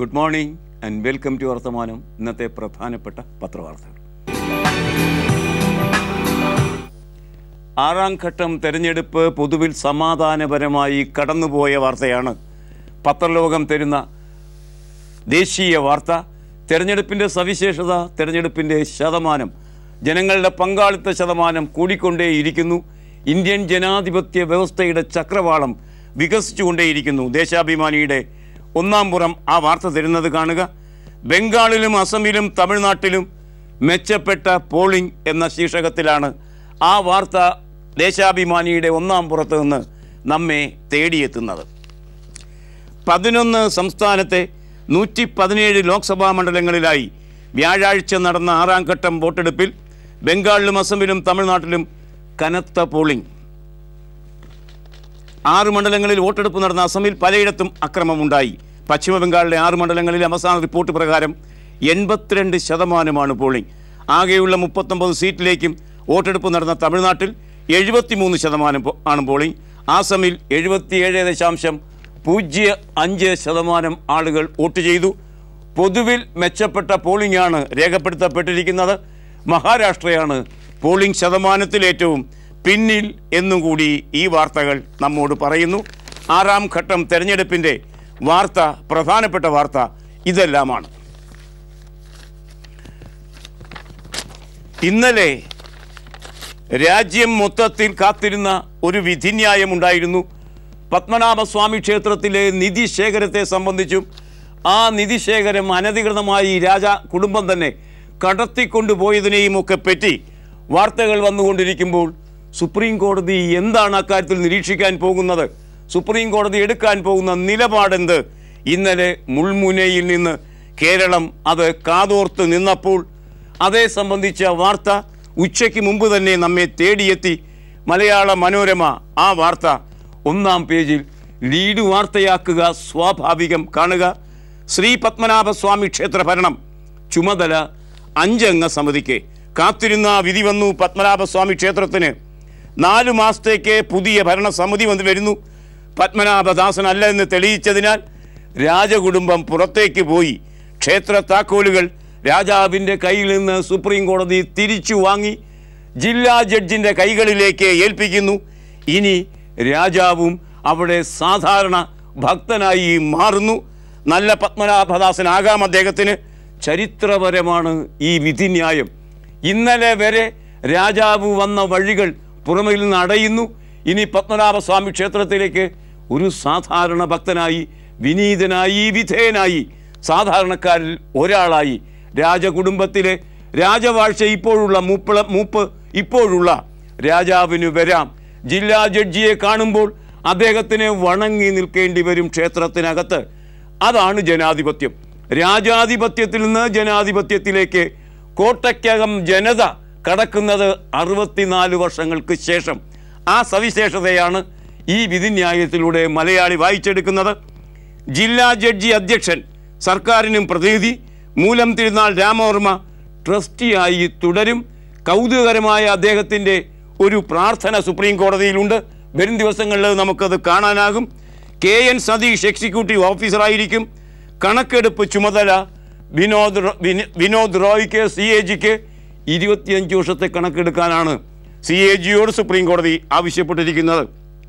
good morning and welcome to Varthamanam ഇന്നത്തെ പ്രധാനപ്പെട്ട പത്രവാർത്തകൾ ആറാം ഘട്ടം തെരഞ്ഞെടുപ്പ് പൊതുവിൽ സമാധാനപരമായി കടന്നുപോയ വാർത്തയാണ് പത്രലോകം തരുന്ന ദേശീയ വാർത്ത തെരഞ്ഞെടുപ്പിൻ്റെ സവിശേഷത തെരഞ്ഞെടുപ്പിൻ്റെ ശതമാനം ജനങ്ങളുടെ പങ്കാളിത്ത ശതമാനം കൂടിക്കൊണ്ടേയിരിക്കുന്നു ഇന്ത്യൻ ജനാധിപത്യ വ്യവസ്ഥയുടെ ചക്രവാളം വികസിച്ചുകൊണ്ടേയിരിക്കുന്നു ദേശാഭിമാനിയുടെ ഒന്നാം പുറം ആ വാർത്ത തരുന്നത് കാണുക ബംഗാളിലും അസമിലും തമിഴ്നാട്ടിലും മെച്ചപ്പെട്ട പോളിംഗ് എന്ന ശീർഷകത്തിലാണ് ആ വാർത്ത ദേശാഭിമാനിയുടെ ഒന്നാം പുറത്ത് നിന്ന് നമ്മെ തേടിയെത്തുന്നത് പതിനൊന്ന് സംസ്ഥാനത്തെ നൂറ്റി പതിനേഴ് ലോക്സഭാ മണ്ഡലങ്ങളിലായി വ്യാഴാഴ്ച നടന്ന ആറാം ഘട്ടം വോട്ടെടുപ്പിൽ ബംഗാളിലും അസമിലും തമിഴ്നാട്ടിലും കനത്ത പോളിംഗ് ആറ് മണ്ഡലങ്ങളിൽ വോട്ടെടുപ്പ് നടന്ന അസമിൽ പലയിടത്തും അക്രമമുണ്ടായി പശ്ചിമ ബംഗാളിലെ ആറ് മണ്ഡലങ്ങളിൽ അവസാന റിപ്പോർട്ട് പ്രകാരം എൺപത്തിരണ്ട് ശതമാനമാണ് പോളിംഗ് ആകെയുള്ള മുപ്പത്തൊമ്പത് സീറ്റിലേക്കും വോട്ടെടുപ്പ് നടന്ന തമിഴ്നാട്ടിൽ എഴുപത്തിമൂന്ന് ശതമാനം പോ- ആണ് പോളിംഗ് ആസമിൽ എഴുപത്തിയേഴ് ദശാംശം പൂജ്യ അഞ്ച് ശതമാനം ആളുകൾ വോട്ട് ചെയ്തു പൊതുവിൽ മെച്ചപ്പെട്ട പോളിംഗ് ആണ് രേഖപ്പെടുത്തപ്പെട്ടിരിക്കുന്നത് മഹാരാഷ്ട്രയാണ് പോളിംഗ് ശതമാനത്തിൽ ഏറ്റവും പിന്നിൽ എന്നും കൂടി ഈ വാർത്തകൾ നമ്മോട് പറയുന്നു ആറാം ഘട്ടം തെരഞ്ഞെടുപ്പിൻ്റെ വാർത്ത പ്രധാനപ്പെട്ട വാർത്ത ഇതെല്ലാമാണ് ഇന്നലെ രാജ്യം മൊത്തത്തിൽ കാത്തിരുന്ന ഒരു വിധിന്യായമുണ്ടായിരുന്നു പത്മനാഭസ്വാമി ക്ഷേത്രത്തിലെ നിധി ശേഖരത്തെ സംബന്ധിച്ചും ആ നിധി ശേഖരം അനധികൃതമായി രാജ കുടുംബം തന്നെ കടത്തിക്കൊണ്ടുപോയതിനെയും ഒക്കെ പറ്റി വാർത്തകൾ വന്നുകൊണ്ടിരിക്കുമ്പോൾ സുപ്രീം കോടതി എന്താണ് അക്കാര്യത്തിൽ നിരീക്ഷിക്കാൻ പോകുന്നത് സുപ്രീം കോടതി എടുക്കാൻ പോകുന്ന നിലപാടെന്ത് ഇന്നലെ മുൾമുനയിൽ നിന്ന് കേരളം അത് കാതോർത്ത് നിന്നപ്പോൾ അതേ സംബന്ധിച്ച വാർത്ത ഉച്ചയ്ക്ക് മുമ്പ് തന്നെ നമ്മെ തേടിയെത്തി മലയാള മനോരമ ആ വാർത്ത ഒന്നാം പേജിൽ ലീഡ് വാർത്തയാക്കുക സ്വാഭാവികം കാണുക ശ്രീ പത്മനാഭസ്വാമി ക്ഷേത്ര ഭരണം ചുമതല അഞ്ചംഗ സമിതിക്ക് കാത്തിരുന്ന വിധി വന്നു പത്മനാഭസ്വാമി ക്ഷേത്രത്തിന് നാലു മാസത്തേക്ക് പുതിയ ഭരണസമിതി വന്ന് വരുന്നു പത്മനാഭദാസൻ അല്ല എന്ന് തെളിയിച്ചതിനാൽ രാജകുടുംബം പുറത്തേക്ക് പോയി ക്ഷേത്ര താക്കോലുകൾ രാജാവിൻ്റെ കയ്യിൽ നിന്ന് സുപ്രീം കോടതി തിരിച്ചു വാങ്ങി ജില്ലാ ജഡ്ജിൻ്റെ കൈകളിലേക്ക് ഏൽപ്പിക്കുന്നു ഇനി രാജാവും അവിടെ സാധാരണ ഭക്തനായി മാറുന്നു നല്ല പത്മനാഭദാസനാകാം അദ്ദേഹത്തിന് ചരിത്രപരമാണ് ഈ വിധിന്യായം ഇന്നലെ വരെ രാജാവ് വന്ന വഴികൾ പുറമയിൽ നിന്ന് അടയുന്നു ഇനി പത്മനാഭസ്വാമി ക്ഷേത്രത്തിലേക്ക് ഒരു സാധാരണ ഭക്തനായി വിനീതനായി വിധേയനായി സാധാരണക്കാരിൽ ഒരാളായി രാജകുടുംബത്തിലെ രാജവാഴ്ച ഇപ്പോഴുള്ള മൂപ്പള മൂപ്പ് ഇപ്പോഴുള്ള രാജാവിന് വരാം ജില്ലാ ജഡ്ജിയെ കാണുമ്പോൾ അദ്ദേഹത്തിന് വണങ്ങി നിൽക്കേണ്ടി വരും ക്ഷേത്രത്തിനകത്ത് അതാണ് ജനാധിപത്യം രാജാധിപത്യത്തിൽ നിന്ന് ജനാധിപത്യത്തിലേക്ക് കോട്ടയ്ക്കകം ജനത കടക്കുന്നത് അറുപത്തിനാല് വർഷങ്ങൾക്ക് ശേഷം ആ സവിശേഷതയാണ് ഈ വിധിന്യായത്തിലൂടെ മലയാളി വായിച്ചെടുക്കുന്നത് ജില്ലാ ജഡ്ജി അധ്യക്ഷൻ സർക്കാരിനും പ്രതിനിധി മൂലം തിരുനാൾ രാമവർമ്മ ട്രസ്റ്റിയായി തുടരും കൗതുകകരമായ അദ്ദേഹത്തിൻ്റെ ഒരു പ്രാർത്ഥന സുപ്രീം കോടതിയിലുണ്ട് വരും ദിവസങ്ങളിൽ നമുക്കത് കാണാനാകും കെ എൻ സതീഷ് എക്സിക്യൂട്ടീവ് ഓഫീസറായിരിക്കും കണക്കെടുപ്പ് ചുമതല വിനോദ് റോ- വിനി- വിനോദ് റോയ്ക്ക് സി എ ജിക്ക് ഇരുപത്തിയഞ്ച് വർഷത്തെ കണക്കെടുക്കാനാണ് സി എ ജിയോട് സുപ്രീം കോടതി ആവശ്യപ്പെട്ടിരിക്കുന്നത്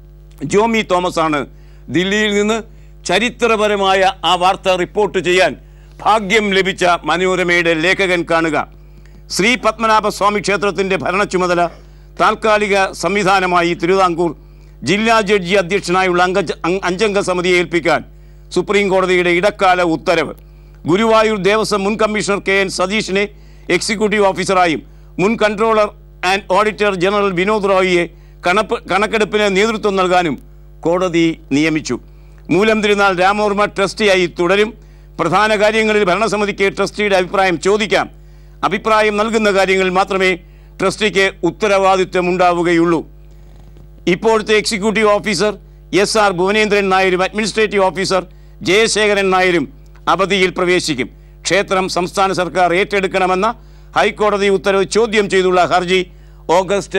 ജോമി തോമസ് ആണ് ദില്ലിയിൽ നിന്ന് ചരിത്രപരമായ ആ വാർത്ത റിപ്പോർട്ട് ചെയ്യാൻ ഭാഗ്യം ലഭിച്ച മനോരമയുടെ ലേഖകൻ കാണുക ശ്രീ പത്മനാഭസ്വാമി ക്ഷേത്രത്തിൻ്റെ ഭരണ ചുമതല താൽക്കാലിക സംവിധാനമായി തിരുവിതാംകൂർ ജില്ലാ ജഡ്ജി അധ്യക്ഷനായുള്ള അംഗ അങ് അഞ്ചംഗ സമിതിയെ ഏൽപ്പിക്കാൻ സുപ്രീം കോടതിയുടെ ഇടക്കാല ഉത്തരവ് ഗുരുവായൂർ ദേവസ്വം മുൻ കമ്മീഷണർ കെ എൻ സതീഷിനെ എക്സിക്യൂട്ടീവ് ഓഫീസറായും മുൻ controller and auditor general Vinod റോയിയെ കണപ്പ് കണക്കെടുപ്പിന് നേതൃത്വം നൽകാനും കോടതി നിയമിച്ചു മൂലം തിരുനാൾ രാമവർമ്മ ട്രസ്റ്റിയായി തുടരും പ്രധാന കാര്യങ്ങളിൽ ഭരണസമിതിക്ക് ട്രസ്റ്റിയുടെ അഭിപ്രായം ചോദിക്കാം അഭിപ്രായം നൽകുന്ന കാര്യങ്ങളിൽ മാത്രമേ ട്രസ്റ്റിക്ക് ഉത്തരവാദിത്വമുണ്ടാവുകയുള്ളൂ ഇപ്പോഴത്തെ executive officer S R Bhuvanendran നായരും അഡ്മിനിസ്ട്രേറ്റീവ് ഓഫീസർ ജയശേഖരൻ നായരും അവധിയിൽ പ്രവേശിക്കും ക്ഷേത്രം സംസ്ഥാന സർക്കാർ ഏറ്റെടുക്കണമെന്ന ഹൈക്കോടതി ഉത്തരവ് ചോദ്യം ചെയ്തുള്ള ഹർജി ഓഗസ്റ്റ്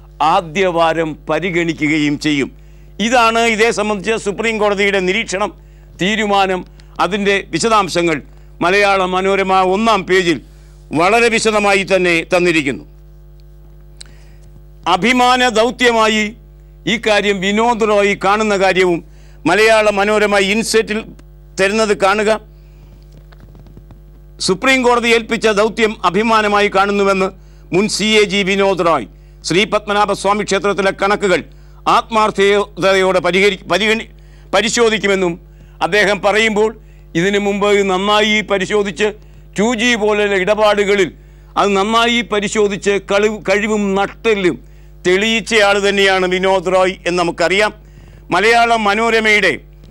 ആദ്യവാരം പരിഗണിക്കുകയും ചെയ്യും ഇതാണ് ഇതേ സംബന്ധിച്ച് സുപ്രീം കോടതിയുടെ നിരീക്ഷണം തീരുമാനം അതിൻ്റെ വിശദാംശങ്ങൾ മലയാള മനോരമ ഒന്നാം പേജിൽ വളരെ വിശദമായി തന്നെ തന്നിരിക്കുന്നു അഭിമാന ദൗത്യമായി ഈ കാര്യം വിനോദ് റോയി കാണുന്ന കാര്യവും മലയാള മനോരമ ഇൻസെറ്റിൽ തരുന്നത് കാണുക സുപ്രീം കോടതി ഏൽപ്പിച്ച ദൗത്യം അഭിമാനമായി കാണുന്നുവെന്ന് മുൻ C A G Vinod Roy Sree Padmanabha Swamy ക്ഷേത്രത്തിലെ കണക്കുകൾ ആത്മാർത്ഥതയോടെ പരിഹരി പരിഗണി പരിശോധിക്കുമെന്നും അദ്ദേഹം പറയുമ്പോൾ ഇതിനു മുമ്പ് ഇത് നന്നായി പരിശോധിച്ച് ടു ജി പോലുള്ള ഇടപാടുകളിൽ അത് നന്നായി പരിശോധിച്ച് കളിവ് കഴിവും നട്ടെല്ലും തെളിയിച്ചയാൾ തന്നെയാണ് വിനോദ് റോയ് എന്ന് നമുക്കറിയാം മലയാള മനോരമയുടെ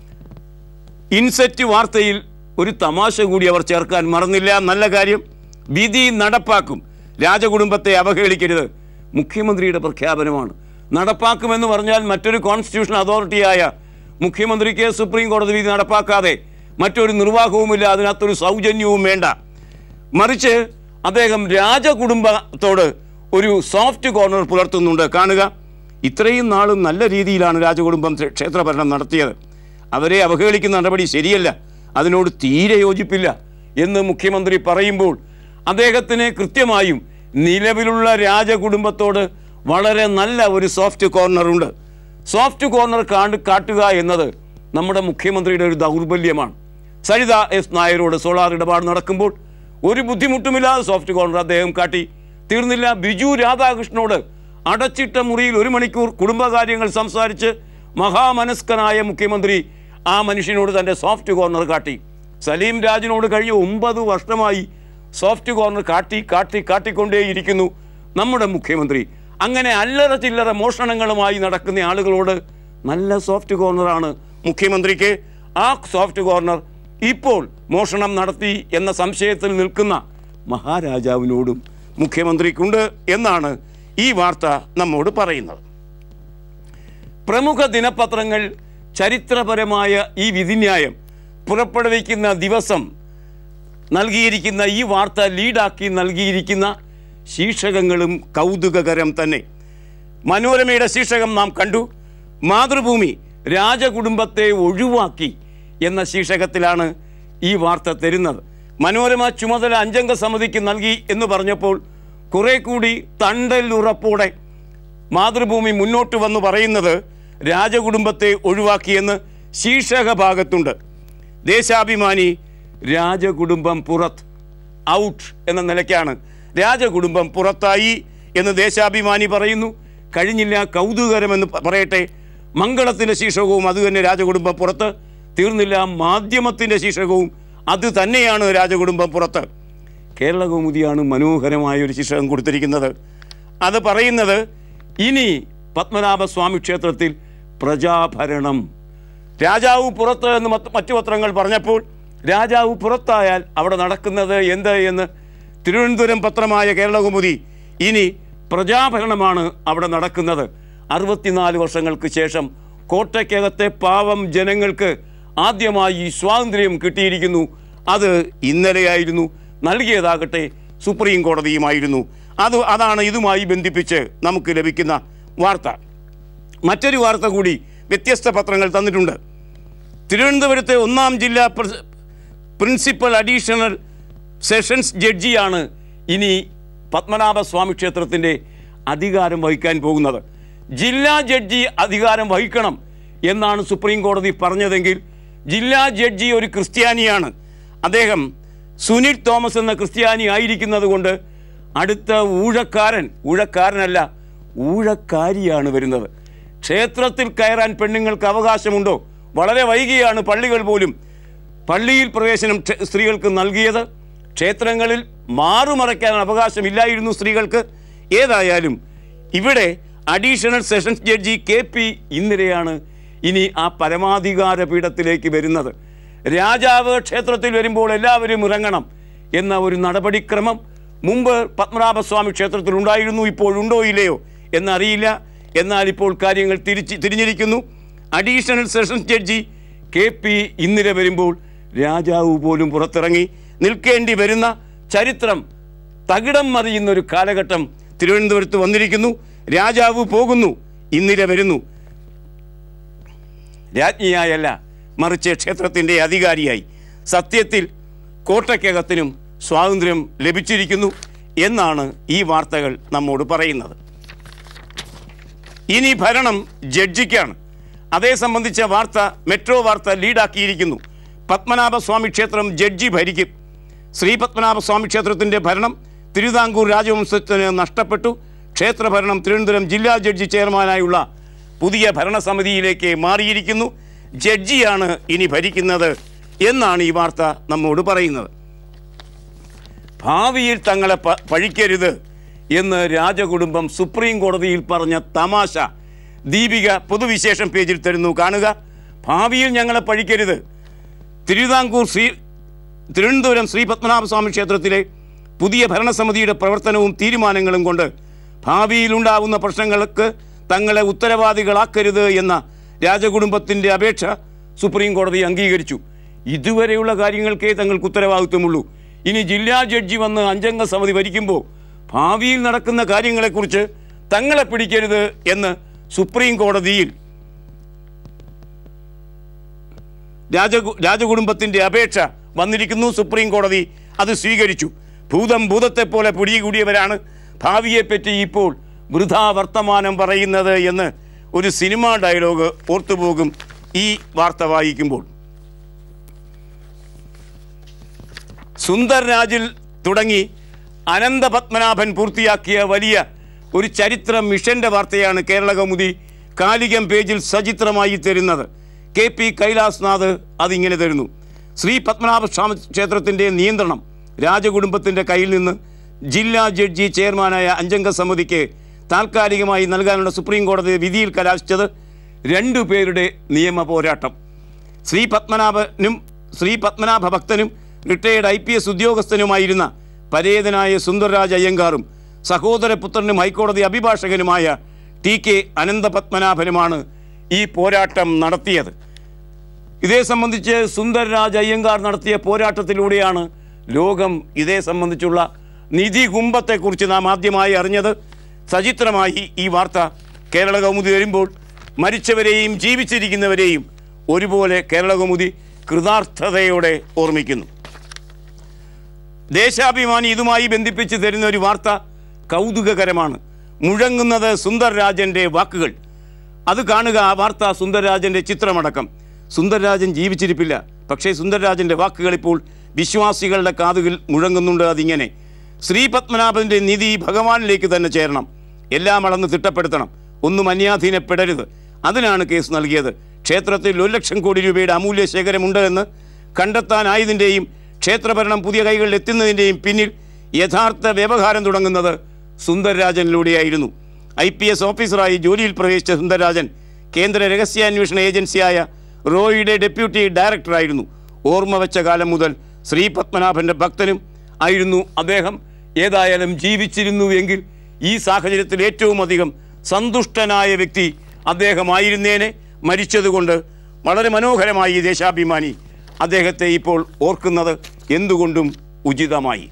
ഇൻസെറ്റ് വാർത്തയിൽ ഒരു തമാശ കൂടി അവർ ചേർക്കാൻ മറന്നില്ല നല്ല കാര്യം വിധി നടപ്പാക്കും രാജകുടുംബത്തെ അവഹേളിക്കരുത് മുഖ്യമന്ത്രിയുടെ പ്രഖ്യാപനമാണ് നടപ്പാക്കുമെന്ന് പറഞ്ഞാൽ മറ്റൊരു കോൺസ്റ്റിറ്റ്യൂഷൻ അതോറിറ്റിയായ മുഖ്യമന്ത്രിക്ക് സുപ്രീം കോടതി വിധി നടപ്പാക്കാതെ മറ്റൊരു നിർവാഹവുമില്ല അതിനകത്തൊരു സൗജന്യവും വേണ്ട മറിച്ച് അദ്ദേഹം രാജകുടുംബത്തോട് ഒരു സോഫ്റ്റ് കോർണർ പുലർത്തുന്നുണ്ട് കാണുക ഇത്രയും നാളും നല്ല രീതിയിലാണ് രാജകുടുംബം ക്ഷേ- ക്ഷേത്രഭരണം നടത്തിയത് അവരെ അവഹേളിക്കുന്ന നടപടി ശരിയല്ല അതിനോട് തീരെ യോജിപ്പില്ല എന്ന് മുഖ്യമന്ത്രി പറയുമ്പോൾ അദ്ദേഹത്തിന് കൃത്യമായും നിലവിലുള്ള രാജകുടുംബത്തോട് വളരെ നല്ല ഒരു സോഫ്റ്റ് കോർണറുണ്ട് സോഫ്റ്റ് കോർണർ കാണ്ട് കാട്ടുക എന്നത് നമ്മുടെ മുഖ്യമന്ത്രിയുടെ ഒരു ദൗർബല്യമാണ് സരിത എസ് നായരോട് സോളാർ ഇടപാട് നടക്കുമ്പോൾ ഒരു ബുദ്ധിമുട്ടുമില്ലാതെ സോഫ്റ്റ് കോർണർ അദ്ദേഹം കാട്ടി തീർന്നില്ല ബിജു രാധാകൃഷ്ണനോട് അടച്ചിട്ട മുറിയിൽ ഒരു മണിക്കൂർ കുടുംബകാര്യങ്ങൾ സംസാരിച്ച് മഹാമനസ്കനായ മുഖ്യമന്ത്രി ആ മനുഷ്യനോട് തൻ്റെ സോഫ്റ്റ് കോർണർ കാട്ടി സലീം രാജിനോട് കഴിഞ്ഞ ഒമ്പത് വർഷമായി സോഫ്റ്റ് കോർണർ കാട്ടി കാട്ടി കാട്ടിക്കൊണ്ടേയിരിക്കുന്നു നമ്മുടെ മുഖ്യമന്ത്രി അങ്ങനെ അല്ലറ ചില്ലറ മോഷണങ്ങളുമായി നടക്കുന്ന ആളുകളോട് നല്ല സോഫ്റ്റ് കോർണറാണ് മുഖ്യമന്ത്രിക്ക് ആ സോഫ്റ്റ് കോർണർ ഇപ്പോൾ മോഷണം നടത്തി എന്ന സംശയത്തിൽ നിൽക്കുന്ന മഹാരാജാവിനോടും മുഖ്യമന്ത്രിക്കുണ്ട് എന്നാണ് ഈ വാർത്ത നമ്മോട് പറയുന്നത് പ്രമുഖ ദിനപത്രങ്ങൾ ചരിത്രപരമായ ഈ വിധിന്യായം പുറപ്പെടുവിക്കുന്ന ദിവസം നൽകിയിരിക്കുന്ന ഈ വാർത്ത ലീഡാക്കി നൽകിയിരിക്കുന്ന ശീർഷകങ്ങളും കൗതുകകരം തന്നെ മനോരമയുടെ ശീർഷകം നാം കണ്ടു മാതൃഭൂമി രാജകുടുംബത്തെ ഒഴിവാക്കി എന്ന ശീർഷകത്തിലാണ് ഈ വാർത്ത തരുന്നത് മനോരമ ചുമതല അഞ്ചംഗ സമിതിക്ക് നൽകി എന്ന് പറഞ്ഞപ്പോൾ കുറെ കൂടി തണ്ടലുറപ്പോടെ മാതൃഭൂമി മുന്നോട്ട് വന്ന് പറയുന്നത് രാജകുടുംബത്തെ ഒഴിവാക്കിയെന്ന് ശീർഷക ഭാഗത്തുണ്ട് ദേശാഭിമാനി രാജകുടുംബം പുറത്ത് ഔട്ട് എന്ന നിലയ്ക്കാണ് രാജകുടുംബം പുറത്തായി എന്ന് ദേശാഭിമാനി പറയുന്നു കഴിഞ്ഞില്ല കൗതുകരമെന്ന് പ- പറയട്ടെ മംഗളത്തിൻ്റെ ശീർഷകവും അതുതന്നെ രാജകുടുംബം പുറത്ത് തീർന്നില്ല മാധ്യമത്തിൻ്റെ ശീർഷകവും അത് തന്നെയാണ് രാജകുടുംബം പുറത്ത് കേരളകൗമുദിയാണ് മനോഹരമായ ഒരു ശീർഷകം കൊടുത്തിരിക്കുന്നത് അത് പറയുന്നത് ഇനി പത്മനാഭസ്വാമി ക്ഷേത്രത്തിൽ പ്രജാഭരണം രാജാവ് പുറത്ത് എന്ന് മറ്റ് മറ്റു പത്രങ്ങൾ പറഞ്ഞപ്പോൾ രാജാവ് പുറത്തായാൽ അവിടെ നടക്കുന്നത് എന്ത് എന്ന് തിരുവനന്തപുരം പത്രമായ കേരളകൗമുദി ഇനി പ്രജാഭരണമാണ് അവിടെ നടക്കുന്നത് അറുപത്തിനാല് വർഷങ്ങൾക്ക് ശേഷം കോട്ടയ്ക്കകത്തെ പാവം ജനങ്ങൾക്ക് ആദ്യമായി സ്വാതന്ത്ര്യം കിട്ടിയിരിക്കുന്നു അത് ഇന്നലെയായിരുന്നു നൽകിയതാകട്ടെ സുപ്രീം കോടതിയുമായിരുന്നു അത് അതാണ് ഇതുമായി ബന്ധിപ്പിച്ച് നമുക്ക് ലഭിക്കുന്ന വാർത്ത മറ്റൊരു വാർത്ത കൂടി വ്യത്യസ്ത പത്രങ്ങൾ തന്നിട്ടുണ്ട് തിരുവനന്തപുരത്തെ ഒന്നാം ജില്ലാ പ്ര- പ്രിൻസിപ്പൽ അഡീഷണൽ സെഷൻസ് ജഡ്ജിയാണ് ഇനി പത്മനാഭ സ്വാമി ക്ഷേത്രത്തിൻ്റെ അധികാരം വഹിക്കാൻ പോകുന്നത് ജില്ലാ ജഡ്ജി അധികാരം വഹിക്കണം എന്നാണ് സുപ്രീം കോടതി പറഞ്ഞതെങ്കിൽ ജില്ലാ ജഡ്ജി ഒരു ക്രിസ്ത്യാനിയാണ് അദ്ദേഹം സുനിൽ തോമസ് എന്ന ക്രിസ്ത്യാനി ആയിരിക്കുന്നത് കൊണ്ട് അടുത്ത ഊഴക്കാരൻ ഊഴക്കാരനല്ല ഊഴക്കാരിയാണ് വരുന്നത് ക്ഷേത്രത്തിൽ കയറാൻ പെണ്ണുങ്ങൾക്ക് അവകാശമുണ്ടോ വളരെ വൈകിയാണ് പള്ളികൾ പോലും പള്ളിയിൽ പ്രവേശനം ക്ഷ- സ്ത്രീകൾക്ക് നൽകിയത് ക്ഷേത്രങ്ങളിൽ മാറുമറയ്ക്കാൻ അവകാശമില്ലായിരുന്നു സ്ത്രീകൾക്ക് ഏതായാലും ഇവിടെ additional sessions judge K P ഇന്ദിരയാണ് ഇനി ആ പരമാധികാര പീഠത്തിലേക്ക് വരുന്നത് രാജാവ് ക്ഷേത്രത്തിൽ വരുമ്പോൾ എല്ലാവരും ഇറങ്ങണം എന്ന ഒരു നടപടിക്രമം മുമ്പ് പത്മനാഭസ്വാമി ക്ഷേത്രത്തിൽ ഉണ്ടായിരുന്നു ഇപ്പോഴുണ്ടോ ഇല്ലയോ എന്നറിയില്ല എന്നാൽ ഇപ്പോൾ കാര്യങ്ങൾ തിരിച്ച് തിരിഞ്ഞിരിക്കുന്നു additional sessions judge K P Indira വരുമ്പോൾ രാജാവ് പോലും പുറത്തിറങ്ങി നിൽക്കേണ്ടി വരുന്ന ചരിത്രം തകിടം മറിയുന്ന ഒരു കാലഘട്ടം തിരുവനന്തപുരത്ത് വന്നിരിക്കുന്നു രാജാവ് പോകുന്നു ഇന്ദിര വരുന്നു രാജ്ഞിയായല്ല മറിച്ച് ക്ഷേത്രത്തിൻ്റെ അധികാരിയായി സത്യത്തിൽ കോട്ടയ്ക്കകത്തിനും സ്വാതന്ത്ര്യം ലഭിച്ചിരിക്കുന്നു എന്നാണ് ഈ വാർത്തകൾ നമ്മോട് പറയുന്നത് ഇനി ഭരണം ജഡ്ജിക്കാണ് അതേ സംബന്ധിച്ച വാർത്ത മെട്രോ വാർത്ത ലീഡാക്കിയിരിക്കുന്നു പത്മനാഭസ്വാമി ക്ഷേത്രം ജഡ്ജി ഭരിക്കും ശ്രീ പത്മനാഭസ്വാമി ക്ഷേത്രത്തിൻ്റെ ഭരണം തിരുവിതാംകൂർ രാജവംശത്തിന് നഷ്ടപ്പെട്ടു ക്ഷേത്രഭരണം തിരുവനന്തപുരം ജില്ലാ ജഡ്ജി ചെയർമാനായുള്ള പുതിയ ഭരണസമിതിയിലേക്ക് മാറിയിരിക്കുന്നു ജഡ്ജിയാണ് ഇനി ഭരിക്കുന്നത് എന്നാണ് ഈ വാർത്ത നമ്മോട് പറയുന്നത് ഭാവിയിൽ തങ്ങളെ പ- പഴിക്കരുത് എന്ന് രാജകുടുംബം സുപ്രീം കോടതിയിൽ പറഞ്ഞ തമാശ ദീപിക പൊതുവിശേഷം പേജിൽ തരുന്നു കാണുക ഭാവിയിൽ ഞങ്ങളെ പഴിക്കരുത് തിരുവിതാംകൂർ ശ്രീ തിരുവനന്തപുരം ശ്രീ പത്മനാഭസ്വാമി ക്ഷേത്രത്തിലെ പുതിയ ഭരണസമിതിയുടെ പ്രവർത്തനവും തീരുമാനങ്ങളും കൊണ്ട് ഭാവിയിലുണ്ടാവുന്ന പ്രശ്നങ്ങൾക്ക് തങ്ങളെ ഉത്തരവാദികളാക്കരുത് എന്ന രാജകുടുംബത്തിൻ്റെ അപേക്ഷ സുപ്രീം കോടതി അംഗീകരിച്ചു ഇതുവരെയുള്ള കാര്യങ്ങൾക്കേ തങ്ങൾക്ക് ഉത്തരവാദിത്വമുള്ളൂ ഇനി ജില്ലാ ജഡ്ജി വന്ന് അഞ്ചംഗ സമിതി ഭരിക്കുമ്പോൾ ഭാവിയിൽ നടക്കുന്ന കാര്യങ്ങളെക്കുറിച്ച് തങ്ങളെ പിടിക്കരുത് എന്ന് സുപ്രീം കോടതിയിൽ രാജകു രാജകുടുംബത്തിന്റെ അപേക്ഷ വന്നിരിക്കുന്നു സുപ്രീം കോടതി അത് സ്വീകരിച്ചു ഭൂതം ഭൂതത്തെ പോലെ പിടികൂടിയവരാണ് ഭാവിയെപ്പറ്റി ഇപ്പോൾ വൃഥാ വർത്തമാനം പറയുന്നത് എന്ന് ഒരു സിനിമാ ഡയലോഗ് ഓർത്തുപോകും ഈ വാർത്ത വായിക്കുമ്പോൾ സുന്ദർ രാജിൽ തുടങ്ങി അനന്തപത്മനാഭൻ പൂർത്തിയാക്കിയ വലിയ ഒരു ചരിത്ര മിഷന്റെ വാർത്തയാണ് കേരള കൗമുദി കാലികം പേജിൽ സചിത്രമായി തരുന്നത് കെ പി കൈലാസ്നാഥ് അതിങ്ങനെ തരുന്നു ശ്രീ പത്മനാഭ സ്വാമി ക്ഷേത്രത്തിൻ്റെ നിയന്ത്രണം രാജകുടുംബത്തിൻ്റെ കയ്യിൽ നിന്ന് ജില്ലാ ജഡ്ജി ചെയർമാനായ അഞ്ചംഗ സമിതിക്ക് താൽക്കാലികമായി നൽകാനുള്ള സുപ്രീം കോടതി വിധിയിൽ കലാശിച്ചത് രണ്ടു പേരുടെ നിയമ പോരാട്ടം ശ്രീ പത്മനാഭനും ശ്രീ പത്മനാഭ ഭക്തനും റിട്ടയേർഡ് ഐ പി എസ് ഉദ്യോഗസ്ഥനുമായിരുന്ന പരേതനായ സുന്ദർരാജ് അയ്യങ്കാറും സഹോദരപുത്രനും ഹൈക്കോടതി അഭിഭാഷകനുമായ ടി കെ അനന്തപത്മനാഭനുമാണ് ഈ പോരാട്ടം നടത്തിയത് ഇതേ സംബന്ധിച്ച് സുന്ദർരാജ് അയ്യങ്കാർ നടത്തിയ പോരാട്ടത്തിലൂടെയാണ് ലോകം ഇതേ സംബന്ധിച്ചുള്ള നിധി കുംഭത്തെക്കുറിച്ച് നാം ആദ്യമായി അറിഞ്ഞത് സചിത്രമായി ഈ വാർത്ത കേരള കൗമുദി വരുമ്പോൾ മരിച്ചവരെയും ജീവിച്ചിരിക്കുന്നവരെയും ഒരുപോലെ കേരള കൗമുദി കൃതാർത്ഥതയോടെ ഓർമ്മിക്കുന്നു ദേശാഭിമാനി ഇതുമായി ബന്ധിപ്പിച്ച് തരുന്ന ഒരു വാർത്ത കൗതുകകരമാണ് മുഴങ്ങുന്നത് സുന്ദർരാജൻ്റെ വാക്കുകൾ അത് കാണുക ആ വാർത്ത സുന്ദർരാജൻ്റെ ചിത്രമടക്കം സുന്ദർരാജൻ ജീവിച്ചിരിപ്പില്ല പക്ഷേ സുന്ദർരാജൻ്റെ വാക്കുകൾ ഇപ്പോൾ വിശ്വാസികളുടെ കാതുകൾ മുഴങ്ങുന്നുണ്ട് അതിങ്ങനെ ശ്രീ പത്മനാഭൻ്റെ നിധി ഭഗവാനിലേക്ക് തന്നെ ചേരണം എല്ലാം അളന്ന് തിട്ടപ്പെടുത്തണം ഒന്നും അന്യാധീനപ്പെടരുത് അതിനാണ് കേസ് നൽകിയത് ക്ഷേത്രത്തിൽ ഒരു ലക്ഷം കോടി രൂപയുടെ അമൂല്യ ശേഖരമുണ്ട് എന്ന് കണ്ടെത്താനായതിൻ്റെയും ക്ഷേത്രഭരണം പുതിയ കൈകളിൽ എത്തുന്നതിൻ്റെയും പിന്നിൽ യഥാർത്ഥ വ്യവഹാരം തുടങ്ങുന്നത് സുന്ദർരാജനിലൂടെയായിരുന്നു ഐ പി എസ് ഓഫീസറായി ജോലിയിൽ പ്രവേശിച്ച സുന്ദർരാജൻ കേന്ദ്ര രഹസ്യാന്വേഷണ ഏജൻസിയായ റോയിയുടെ ഡെപ്യൂട്ടി ഡയറക്ടറായിരുന്നു ഓർമ്മ വെച്ച കാലം മുതൽ ശ്രീ പത്മനാഭൻ്റെ ഭക്തനും ആയിരുന്നു അദ്ദേഹം ഏതായാലും ജീവിച്ചിരുന്നു എങ്കിൽ ഈ സാഹചര്യത്തിൽ ഏറ്റവും അധികം സന്തുഷ്ടനായ വ്യക്തി അദ്ദേഹമായിരുന്നേനെ മരിച്ചതുകൊണ്ട് വളരെ മനോഹരമായി ഈ ദേശാഭിമാനി അദ്ദേഹത്തെ ഇപ്പോൾ ഓർക്കുന്നത് എന്തുകൊണ്ടും ഉചിതമായി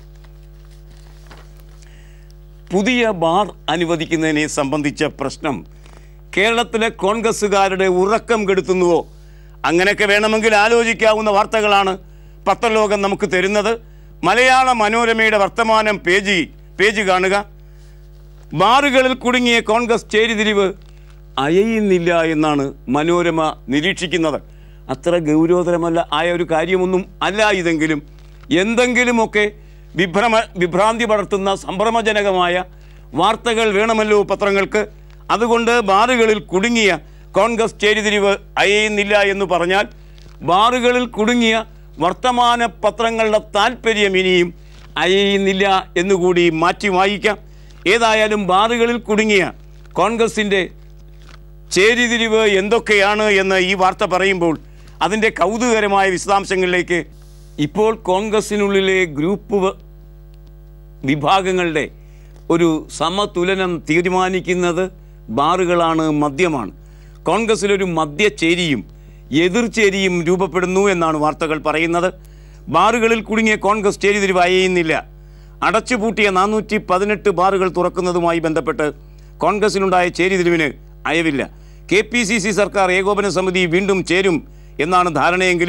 പുതിയ ബാർ അനുവദിക്കുന്നതിനെ സംബന്ധിച്ച പ്രശ്നം കേരളത്തിലെ കോൺഗ്രസ്സുകാരുടെ ഉറക്കം കെടുത്തുന്നുവോ അങ്ങനെയൊക്കെ വേണമെങ്കിൽ ആലോചിക്കാവുന്ന വാർത്തകളാണ് പത്രലോകം നമുക്ക് തരുന്നത് മലയാള മനോരമയുടെ വർത്തമാനം പേജ് പേജ് കാണുക ബാറുകളിൽ കുടുങ്ങിയ കോൺഗ്രസ് ചേരിതിരിവ് അയയുന്നില്ല എന്നാണ് മനോരമ നിരീക്ഷിക്കുന്നത് അത്ര ഗൗരവതരമല്ല ആയ ഒരു കാര്യമൊന്നും അല്ല ഇതെങ്കിലും എന്തെങ്കിലുമൊക്കെ വിഭ്രമ വിഭ്രാന്തി പടർത്തുന്ന സംഭ്രമജനകമായ വാർത്തകൾ വേണമല്ലോ പത്രങ്ങൾക്ക് അതുകൊണ്ട് ബാറുകളിൽ കുടുങ്ങിയ കോൺഗ്രസ് ചേരിതിരിവ് അയയുന്നില്ല എന്ന് പറഞ്ഞാൽ ബാറുകളിൽ കുടുങ്ങിയ വർത്തമാന പത്രങ്ങളുടെ താല്പര്യം ഇനിയും അയയുന്നില്ല എന്നുകൂടി മാറ്റി വായിക്കാം ഏതായാലും ബാറുകളിൽ കുടുങ്ങിയ കോൺഗ്രസിൻ്റെ ചേരിതിരിവ് എന്തൊക്കെയാണ് എന്ന് ഈ വാർത്ത പറയുമ്പോൾ അതിൻ്റെ കൗതുകകരമായ വിശദാംശങ്ങളിലേക്ക് ഇപ്പോൾ കോൺഗ്രസിനുള്ളിലെ ഗ്രൂപ്പ് വ- വിഭാഗങ്ങളുടെ ഒരു സമതുലനം തീരുമാനിക്കുന്നത് ബാറുകളാണ് മദ്യമാണ് കോൺഗ്രസിലൊരു മദ്യചേരിയും എതിർചേരിയും രൂപപ്പെടുന്നു എന്നാണ് വാർത്തകൾ പറയുന്നത് ബാറുകളിൽ കുടുങ്ങിയ കോൺഗ്രസ് ചേരിതിരിവ് അയയുന്നില്ല അടച്ചുപൂട്ടിയ നാനൂറ്റി പതിനെട്ട് ബാറുകൾ തുറക്കുന്നതുമായി ബന്ധപ്പെട്ട് കോൺഗ്രസിനുണ്ടായ ചേരിതിരിവിന് അയവില്ല കെ പി സി സി സർക്കാർ ഏകോപന സമിതി വീണ്ടും ചേരും എന്നാണ് ധാരണയെങ്കിലും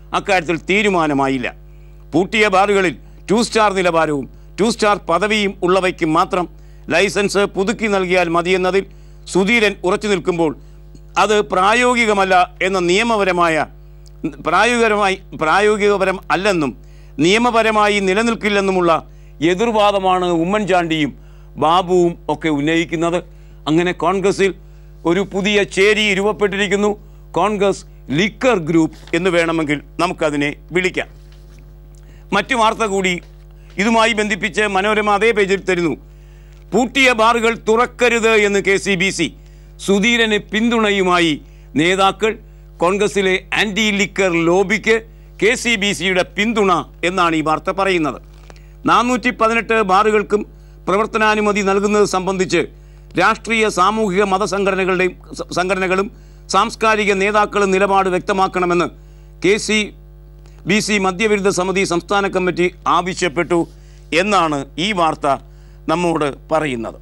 അക്കാര്യത്തിൽ തീരുമാനമായില്ല പൂട്ടിയ ബാറുകളിൽ ടു സ്റ്റാർ നിലവാരവും ടു സ്റ്റാർ പദവിയും ഉള്ളവയ്ക്ക് മാത്രം ലൈസൻസ് പുതുക്കി നൽകിയാൽ മതിയെന്നതിൽ സുധീരൻ ഉറച്ചു നിൽക്കുമ്പോൾ അത് പ്രായോഗികമല്ല എന്ന നിയമപരമായ പ്രായോഗികരമായി പ്രായോഗികപരം അല്ലെന്നും നിയമപരമായി നിലനിൽക്കില്ലെന്നുമുള്ള എതിർവാദമാണ് ഉമ്മൻചാണ്ടിയും ബാബുവും ഒക്കെ ഉന്നയിക്കുന്നത് അങ്ങനെ കോൺഗ്രസിൽ ഒരു പുതിയ ചേരി രൂപപ്പെട്ടിരിക്കുന്നു കോൺഗ്രസ് ലിക്കർ ഗ്രൂപ്പ് എന്ന് വേണമെങ്കിൽ നമുക്കതിനെ വിളിക്കാം മറ്റു വാർത്ത കൂടി ഇതുമായി ബന്ധിപ്പിച്ച് മനോരമ അതേ പേജിൽ തരുന്നു പൂട്ടിയ ബാറുകൾ തുറക്കരുത് എന്ന് കെ സി ബി സി സുധീരന് പിന്തുണയുമായി നേതാക്കൾ കോൺഗ്രസിലെ ആന്റി ലിക്കർ ലോബിക്ക് കെ സി ബി സിയുടെ പിന്തുണ എന്നാണ് ഈ വാർത്ത പറയുന്നത് നാനൂറ്റി പതിനെട്ട് ബാറുകൾക്കും പ്രവർത്തനാനുമതി നൽകുന്നത് സംബന്ധിച്ച് രാഷ്ട്രീയ സാമൂഹിക മതസംഘടനകളുടെയും സ- സംഘടനകളും സാംസ്കാരിക നേതാക്കളും നിലപാട് വ്യക്തമാക്കണമെന്ന് കെ സി ബി സി മദ്യവിരുദ്ധ സമിതി സംസ്ഥാന കമ്മിറ്റി ആവശ്യപ്പെട്ടു എന്നാണ് ഈ വാർത്ത നമ്മോട് പറയുന്നത്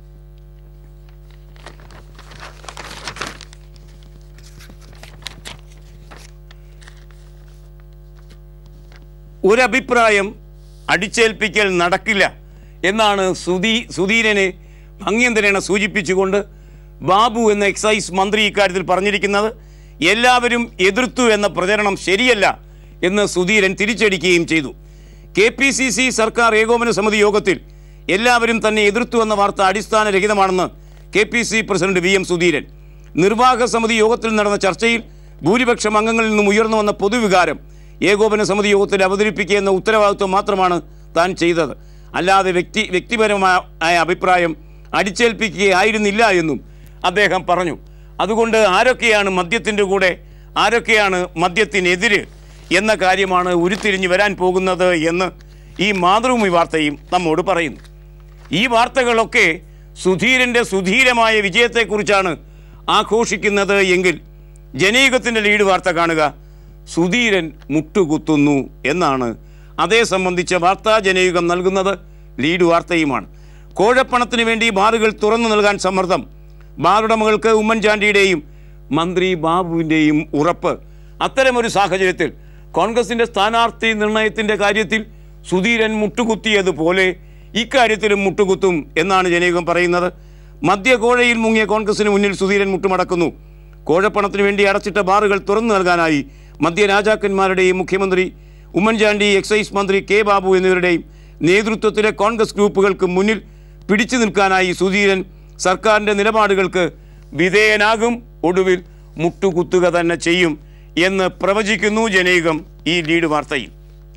ഒരഭിപ്രായം അടിച്ചേൽപ്പിക്കൽ നടക്കില്ല എന്നാണ് സുധീ സുധീരനെ ഭംഗ്യന്തരേണ സൂചിപ്പിച്ചുകൊണ്ട് ബാബു എന്ന എക്സൈസ് മന്ത്രി ഇക്കാര്യത്തിൽ പറഞ്ഞിരിക്കുന്നത് എല്ലാവരും എതിർത്തു എന്ന പ്രചരണം ശരിയല്ല എന്ന് സുധീരൻ തിരിച്ചടിക്കുകയും ചെയ്തു കെ പി സി സി സർക്കാർ ഏകോപന സമിതി യോഗത്തിൽ എല്ലാവരും തന്നെ എതിർത്തു എന്ന വാർത്ത അടിസ്ഥാനരഹിതമാണെന്ന് K P C president V M Sudheeran നിർവാഹക സമിതി യോഗത്തിൽ നടന്ന ചർച്ചയിൽ ഭൂരിപക്ഷം അംഗങ്ങളിൽ നിന്നും ഉയർന്നു വന്ന പൊതുവികാരം ഏകോപന സമിതി യോഗത്തിൽ അവതരിപ്പിക്കുക എന്ന ഉത്തരവാദിത്വം മാത്രമാണ് താൻ ചെയ്തത് അല്ലാതെ വ്യക്തി വ്യക്തിപരമായ അഭിപ്രായം അടിച്ചേൽപ്പിക്കുകയായിരുന്നില്ല എന്നും അദ്ദേഹം പറഞ്ഞു അതുകൊണ്ട് ആരൊക്കെയാണ് മദ്യത്തിൻ്റെ കൂടെ ആരൊക്കെയാണ് മദ്യത്തിനെതിര് എന്ന കാര്യമാണ് ഉരുത്തിരിഞ്ഞു വരാൻ പോകുന്നത് എന്ന് ഈ മാതൃഭൂമി വാർത്തയും നമ്മോട് പറയുന്നു ഈ വാർത്തകളൊക്കെ സുധീരൻ്റെ സുധീരമായ വിജയത്തെക്കുറിച്ചാണ് ആഘോഷിക്കുന്നത് എങ്കിൽ ജനയുഗത്തിൻ്റെ ലീഡ് വാർത്ത കാണുക സുധീരൻ മുട്ടുകുത്തുന്നു എന്നാണ് അതേ സംബന്ധിച്ച വാർത്താ ജനയുഗം നൽകുന്നത് ലീഡ് വാർത്തയുമാണ് കോഴപ്പണത്തിന് വേണ്ടി ബാറുകൾ തുറന്നു നൽകാൻ സമ്മർദ്ദം ബാറുടമകൾക്ക് ഉമ്മൻചാണ്ടിയുടെയും മന്ത്രി ബാബുവിൻ്റെയും ഉറപ്പ് അത്തരമൊരു സാഹചര്യത്തിൽ കോൺഗ്രസിൻ്റെ സ്ഥാനാർത്ഥി നിർണയത്തിൻ്റെ കാര്യത്തിൽ സുധീരൻ മുട്ടുകുത്തിയതുപോലെ ഇക്കാര്യത്തിലും മുട്ടുകുത്തും എന്നാണ് ജനയുഗം പറയുന്നത് മദ്യകോഴയിൽ മുങ്ങിയ കോൺഗ്രസിന് മുന്നിൽ സുധീരൻ മുട്ടുമടക്കുന്നു കോഴപ്പണത്തിന് വേണ്ടി അടച്ചിട്ട ബാറുകൾ തുറന്നു നൽകാനായി മദ്യരാജാക്കന്മാരുടെയും മുഖ്യമന്ത്രി ഉമ്മൻചാണ്ടി എക്സൈസ് മന്ത്രി കെ ബാബു എന്നിവരുടെയും നേതൃത്വത്തിലെ കോൺഗ്രസ് ഗ്രൂപ്പുകൾക്ക് മുന്നിൽ പിടിച്ചു നിൽക്കാനായി സുധീരൻ സർക്കാരിൻ്റെ നിലപാടുകൾക്ക് വിധേയനാകും ഒടുവിൽ മുട്ടുകുത്തുക തന്നെ ചെയ്യും എന്ന് പ്രവചിക്കുന്നു ജനയുഗം ഈ ലീഡ് വാർത്തയിൽ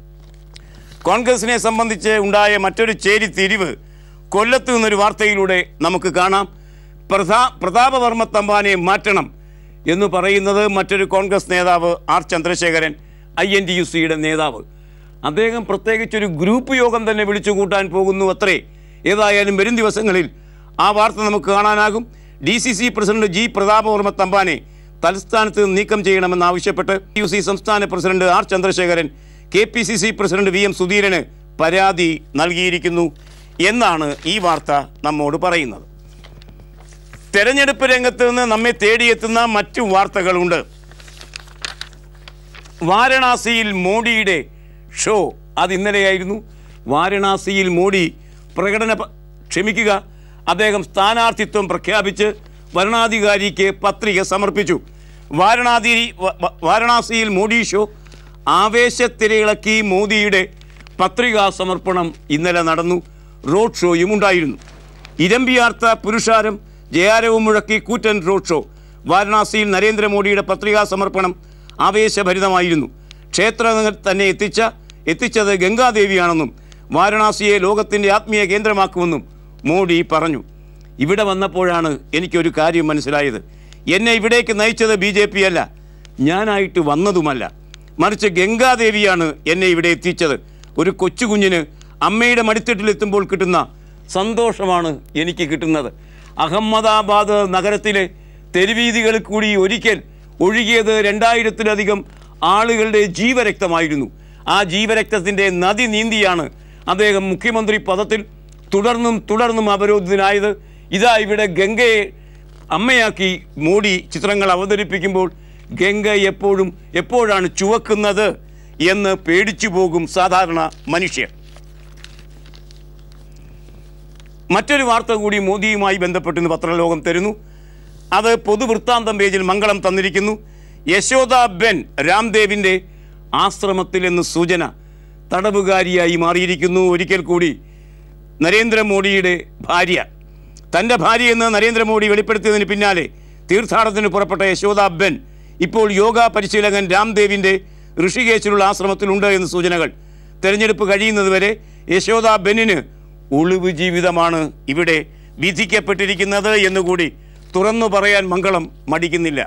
കോൺഗ്രസിനെ സംബന്ധിച്ച് ഉണ്ടായ മറ്റൊരു ചേരിതിരിവ് കൊല്ലത്ത് നിന്നൊരു വാർത്തയിലൂടെ നമുക്ക് കാണാം പ്രതാ പ്രതാപവർമ്മ തമ്പാനെ മാറ്റണം എന്ന് പറയുന്നത് മറ്റൊരു കോൺഗ്രസ് നേതാവ് R Chandrasekharan I N T U സിയുടെ നേതാവ് അദ്ദേഹം പ്രത്യേകിച്ചൊരു ഗ്രൂപ്പ് യോഗം തന്നെ വിളിച്ചു കൂട്ടാൻ പോകുന്നു അത്രേ ഏതായാലും വരും ദിവസങ്ങളിൽ ആ വാർത്ത നമുക്ക് കാണാനാകും D C C president G Prathapavarma തമ്പാനെ തലസ്ഥാനത്ത് നിന്ന് നീക്കം ചെയ്യണമെന്നാവശ്യപ്പെട്ട് യു സി സംസ്ഥാന president R Chandrasekharan K P C C president V M സുധീരന് പരാതി നൽകിയിരിക്കുന്നു എന്നാണ് ഈ വാർത്ത നമ്മോട് പറയുന്നത് തെരഞ്ഞെടുപ്പ് രംഗത്ത് നിന്ന് നമ്മെ തേടിയെത്തുന്ന മറ്റു വാർത്തകളുണ്ട് വാരണാസിയിൽ മോഡിയുടെ ഷോ അത് ഇന്നലെയായിരുന്നു വാരണാസിയിൽ മോഡി പ്രകടന പ- ക്ഷമിക്കുക അദ്ദേഹം സ്ഥാനാർത്ഥിത്വം പ്രഖ്യാപിച്ച് വരണാധികാരിക്ക് പത്രിക സമർപ്പിച്ചു വാരണാധി വ- വ- വാരണാസിയിൽ മോഡി ഷോ ആവേശത്തിരയിളക്കി മോദിയുടെ പത്രികാ സമർപ്പണം ഇന്നലെ നടന്നു റോഡ് ഷോയും ഉണ്ടായിരുന്നു ഇരമ്പിയാർത്ത പുരുഷാരം ജയാരവും മുഴക്കി കൂറ്റൻ റോഡ് ഷോ വാരണാസിയിൽ നരേന്ദ്രമോദിയുടെ പത്രികാ സമർപ്പണം ആവേശഭരിതമായിരുന്നു ക്ഷേത്രം തന്നെ എത്തിച്ച എത്തിച്ചത് ഗംഗാദേവിയാണെന്നും വാരണാസിയെ ലോകത്തിൻ്റെ ആത്മീയ കേന്ദ്രമാക്കുമെന്നും മോഡി പറഞ്ഞു ഇവിടെ വന്നപ്പോഴാണ് എനിക്കൊരു കാര്യം മനസ്സിലായത് എന്നെ ഇവിടേക്ക് നയിച്ചത് ബി ജെ പി അല്ല ഞാനായിട്ട് വന്നതുമല്ല മറിച്ച് ഗംഗാദേവിയാണ് എന്നെ ഇവിടെ എത്തിച്ചത് ഒരു കൊച്ചുകുഞ്ഞിന് അമ്മയുടെ മടിത്തട്ടിലെത്തുമ്പോൾ കിട്ടുന്ന സന്തോഷമാണ് എനിക്ക് കിട്ടുന്നത് അഹമ്മദാബാദ് നഗരത്തിലെ തെരുവീതികളിൽ കൂടി ഒരിക്കൽ ഒഴുകിയത് രണ്ടായിരത്തിലധികം ആളുകളുടെ ജീവരക്തമായിരുന്നു ആ ജീവരക്തത്തിൻ്റെ നദി നീന്തിയാണ് അദ്ദേഹം മുഖ്യമന്ത്രി പദത്തിൽ തുടർന്നും തുടർന്നും അവരോധിതനായത് ഇതാ ഇവിടെ ഗംഗയെ അമ്മയാക്കി മോഡി ചിത്രങ്ങൾ അവതരിപ്പിക്കുമ്പോൾ ഗംഗ എപ്പോഴും എപ്പോഴാണ് ചുവക്കുന്നത് എന്ന് പേടിച്ചു പോകും സാധാരണ മനുഷ്യർ മറ്റൊരു വാർത്ത കൂടി മോദിയുമായി ബന്ധപ്പെട്ട് ഇന്ന് പത്രലോകം തരുന്നു അത് പൊതുവൃത്താന്തം പേജിൽ മംഗളം തന്നിരിക്കുന്നു യശോദ ബെൻ രാംദേവിൻ്റെ ആശ്രമത്തിൽ എന്ന് സൂചന തടവുകാരിയായി മാറിയിരിക്കുന്നു ഒരിക്കൽ കൂടി നരേന്ദ്രമോദിയുടെ ഭാര്യ തൻ്റെ ഭാര്യയെന്ന് നരേന്ദ്രമോദി വെളിപ്പെടുത്തിയതിന് പിന്നാലെ തീർത്ഥാടനത്തിന് പുറപ്പെട്ട യശോദ ബെൻ ഇപ്പോൾ യോഗ പരിശീലകൻ രാംദേവിൻ്റെ ഋഷികേശിലുള്ള ആശ്രമത്തിലുണ്ട് എന്ന് സൂചനകൾ തെരഞ്ഞെടുപ്പ് കഴിയുന്നതുവരെ യശോദ ബെന്നിന് ഒളിവ് ജീവിതമാണ് ഇവിടെ വിധിക്കപ്പെട്ടിരിക്കുന്നത് എന്നുകൂടി തുറന്നു പറയാൻ മംഗളം മടിക്കുന്നില്ല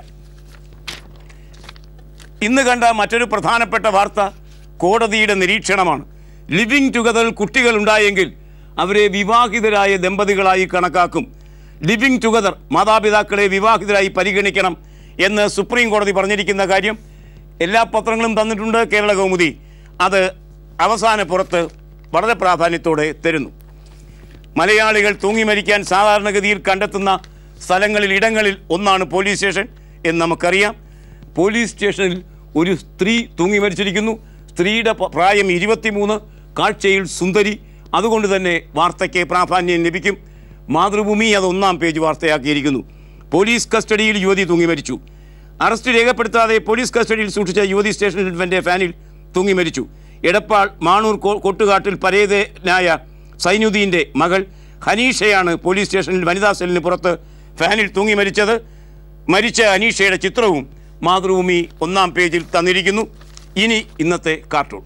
ഇന്ന് കണ്ട മറ്റൊരു പ്രധാനപ്പെട്ട വാർത്ത കോടതിയുടെ നിരീക്ഷണമാണ് ലിവിങ് ടുഗദർ കുട്ടികൾ ഉണ്ടായെങ്കിൽ അവരെ വിവാഹിതരായ ദമ്പതികളായി കണക്കാക്കും ലിവിങ് ടുഗദർ മാതാപിതാക്കളെ വിവാഹിതരായി പരിഗണിക്കണം എന്ന് സുപ്രീം കോടതി പറഞ്ഞിരിക്കുന്ന കാര്യം എല്ലാ പത്രങ്ങളും തന്നിട്ടുണ്ട് കേരള കൗമുദി അത് അവസാന പുറത്ത് വളരെ പ്രാധാന്യത്തോടെ തരുന്നു മലയാളികൾ തൂങ്ങി മരിക്കാൻ സാധാരണഗതിയിൽ കണ്ടെത്തുന്ന സ്ഥലങ്ങളിൽ ഇടങ്ങളിൽ ഒന്നാണ് പോലീസ് സ്റ്റേഷൻ എന്ന് നമുക്കറിയാം പോലീസ് സ്റ്റേഷനിൽ ഒരു സ്ത്രീ തൂങ്ങി മരിച്ചിരിക്കുന്നു സ്ത്രീയുടെ പ- പ്രായം ഇരുപത്തിമൂന്ന് കാഴ്ചയിൽ സുന്ദരി അതുകൊണ്ട് തന്നെ വാർത്തയ്ക്ക് പ്രാധാന്യം ലഭിക്കും മാതൃഭൂമി അത് ഒന്നാം പേജ് വാർത്തയാക്കിയിരിക്കുന്നു പോലീസ് കസ്റ്റഡിയിൽ യുവതി തൂങ്ങി മരിച്ചു അറസ്റ്റ് രേഖപ്പെടുത്താതെ പോലീസ് കസ്റ്റഡിയിൽ സൂക്ഷിച്ച യുവതി സ്റ്റേഷൻ ഇൻഫന്റെ ഫാനിൽ തൂങ്ങി മരിച്ചു എടപ്പാൾ മാണൂർ കോ- കൊട്ടുകാട്ടിൽ പരേതനായ സൈനുദ്ദീൻ്റെ മകൾ ഹനീഷയാണ് പോലീസ് സ്റ്റേഷനിൽ വനിതാ സെല്ലിന് പുറത്ത് ഫാനിൽ തൂങ്ങി മരിച്ചത് മരിച്ച അനീഷയുടെ ചിത്രവും മാതൃഭൂമി ഒന്നാം പേജിൽ തന്നിരിക്കുന്നു ഇനി ഇന്നത്തെ കാർട്ടൂൺ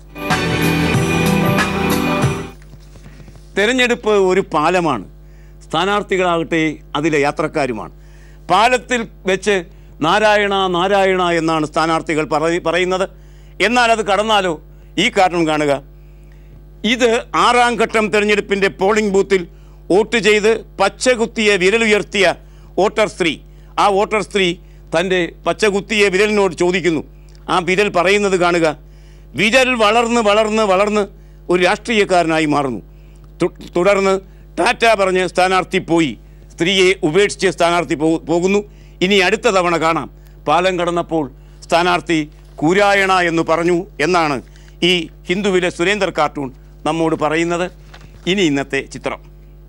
തെരഞ്ഞെടുപ്പ് ഒരു പാലമാണ് സ്ഥാനാർത്ഥികളാകട്ടെ അതിലെ യാത്രക്കാരുമാണ് പാലത്തിൽ വെച്ച് നാരായണ നാരായണ എന്നാണ് സ്ഥാനാർത്ഥികൾ പറയ- പറയുന്നത് എന്നാൽ അത് കടന്നാലോ ഈ കാർട്ടൂൺ കാണുക ഇത് ആറാം ഘട്ടം തെരഞ്ഞെടുപ്പിൻ്റെ പോളിംഗ് ബൂത്തിൽ വോട്ട് ചെയ്ത് പച്ചകുത്തിയ വിരലുയർത്തിയ വോട്ടർ സ്ത്രീ ആ വോട്ടർ സ്ത്രീ തൻ്റെ പച്ചകുത്തിയ വിരലിനോട് ചോദിക്കുന്നു ആ വിരൽ പറയുന്നത് കാണുക വിരൽ വളർന്ന് വളർന്ന് വളർന്ന് ഒരു രാഷ്ട്രീയക്കാരനായി മാറുന്നു തു- തുടർന്ന് ടാറ്റ പറഞ്ഞ് സ്ഥാനാർത്ഥി പോയി സ്ത്രീയെ ഉപേക്ഷിച്ച് സ്ഥാനാർത്ഥി പോ- പോകുന്നു ഇനി അടുത്ത തവണ കാണാം പാലം കടന്നപ്പോൾ സ്ഥാനാർത്ഥി കൂരായണ എന്ന് പറഞ്ഞു എന്നാണ് ഈ ഹിന്ദുവിലെ സുരേന്ദർ കാർട്ടൂൺ നമ്മോട് പറയുന്നത് ഇനി ഇന്നത്തെ ചിത്രം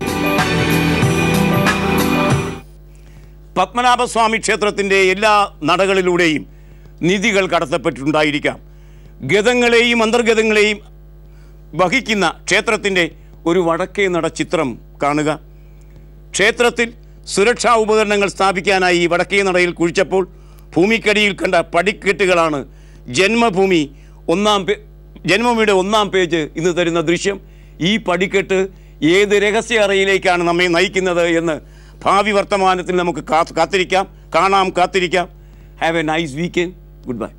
പത്മനാഭസ്വാമി ക്ഷേത്രത്തിൻ്റെ എല്ലാ നടകളിലൂടെയും നിധികൾ കടത്തപ്പെട്ടിട്ടുണ്ടായിരിക്കാം ഗതങ്ങളെയും അന്തർഗതങ്ങളെയും വഹിക്കുന്ന ക്ഷേത്രത്തിൻ്റെ ഒരു വടക്കേ നട ചിത്രം കാണുക ക്ഷേത്രത്തിൽ സുരക്ഷാ ഉപകരണങ്ങൾ സ്ഥാപിക്കാനായി വടക്കേ നടയിൽ കുഴിച്ചപ്പോൾ ഭൂമിക്കടിയിൽ കണ്ട പടിക്കെട്ടുകളാണ് ജന്മഭൂമി ഒന്നാം പേ ജന്മഭൂമിയുടെ ഒന്നാം പേജ് ഇന്ന് തരുന്ന ദൃശ്യം ഈ പടിക്കെട്ട് ഏത് രഹസ്യ അറയിലേക്കാണ് നമ്മെ നയിക്കുന്നത് എന്ന് ഭാവി വർത്തമാനത്തിൽ നമുക്ക് കാ- കാത്തിരിക്കാം കാണാം കാത്തിരിക്കാം have a nice weekend good by